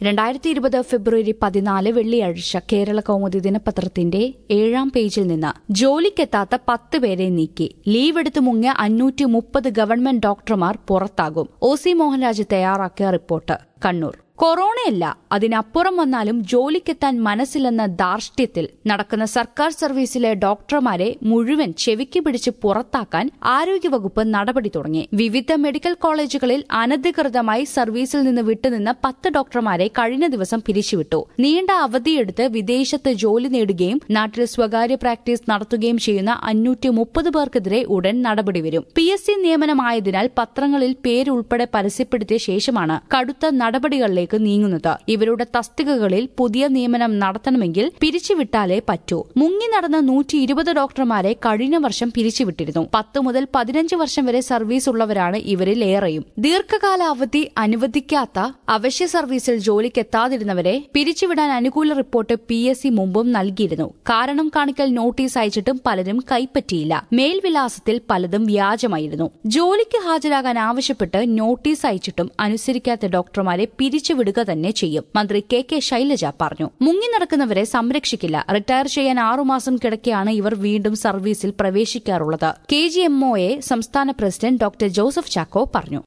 രണ്ടായിരത്തി ഇരുപത് ഫെബ്രുവരി പതിനാല് വെള്ളിയാഴ്ച കേരള കൗമുദി ദിനപത്രത്തിന്റെ ഏഴാം പേജിൽ നിന്ന് ജോലിക്കെത്താത്ത പത്ത് പേരെ നീക്കി ലീവ് എടുത്ത് മുങ്ങിയ അഞ്ഞൂറ്റി മുപ്പത് ഗവൺമെന്റ് ഡോക്ടർമാർ പുറത്താകും ഒ സി മോഹൻരാജ് തയ്യാറാക്കിയ റിപ്പോർട്ട് കണ്ണൂർ കൊറോണയല്ല അതിനപ്പുറം വന്നാലും ജോലിക്കെത്താൻ മനസ്സിലെന്ന ധാർഷ്ട്യത്തിൽ നടക്കുന്ന സർക്കാർ സർവീസിലെ ഡോക്ടർമാരെ മുഴുവൻ ചെവിക്ക് പിടിച്ച് പുറത്താക്കാൻ ആരോഗ്യവകുപ്പ് നടപടി തുടങ്ങി വിവിധ മെഡിക്കൽ കോളേജുകളിൽ അനധികൃതമായി സർവീസിൽ നിന്ന് വിട്ടുനിന്ന പത്ത് ഡോക്ടർമാരെ കഴിഞ്ഞ ദിവസം പിരിച്ചുവിട്ടു നീണ്ട അവധിയെടുത്ത് വിദേശത്ത് ജോലി നേടുകയും നാട്ടിൽ സ്വകാര്യ പ്രാക്ടീസ് നടത്തുകയും ചെയ്യുന്ന അഞ്ഞൂറ്റി മുപ്പത് പേർക്കെതിരെ ഉടൻ നടപടി വരും പി എസ് സി നിയമനമായതിനാൽ പത്രങ്ങളിൽ പേരുൾപ്പെടെ പരസ്യപ്പെടുത്തിയ ശേഷമാണ് കടുത്ത നടപടികളിലേക്ക് നീങ്ങുന്നത് ഇവരുടെ തസ്തികകളിൽ പുതിയ നിയമനം നടത്തണമെങ്കിൽ പിരിച്ചുവിട്ടാലേ പറ്റൂ മുങ്ങി നടന്ന നൂറ്റി ഇരുപത് ഡോക്ടർമാരെ കഴിഞ്ഞ വർഷം പിരിച്ചുവിട്ടിരുന്നു പത്ത് മുതൽ പതിനഞ്ച് വർഷം വരെ സർവീസ് ഉള്ളവരാണ് ഇവരിൽ ഏറെയും ദീർഘകാല അവധി അനുവദിക്കാത്ത അവശ്യ സർവീസിൽ ജോലിക്കെത്താതിരുന്നവരെ പിരിച്ചുവിടാൻ അനുകൂല റിപ്പോർട്ട് പി എസ് സി മുമ്പും നൽകിയിരുന്നു കാരണം കാണിക്കൽ നോട്ടീസ് അയച്ചിട്ടും പലരും കൈപ്പറ്റിയില്ല മേൽവിലാസത്തിൽ പലതും വ്യാജമായിരുന്നു ജോലിക്ക് ഹാജരാകാൻ ആവശ്യപ്പെട്ട് നോട്ടീസ് അയച്ചിട്ടും അനുസരിക്കാത്ത ഡോക്ടർമാരെ പിരിച്ചുവിടുക തന്നെ ചെയ്യും മന്ത്രി കെ കെ ശൈലജ പറഞ്ഞു മുങ്ങി നടക്കുന്നവരെ സംരക്ഷിക്കില്ല റിട്ടയർ ചെയ്യാൻ ആറുമാസം കിടക്കെയാണ് ഇവർ വീണ്ടും സർവീസിൽ പ്രവേശിക്കാറുള്ളത് കെ ജി എംഒയെ സംസ്ഥാന പ്രസിഡന്റ് ഡോക്ടർ ജോസഫ് ചാക്കോ പറഞ്ഞു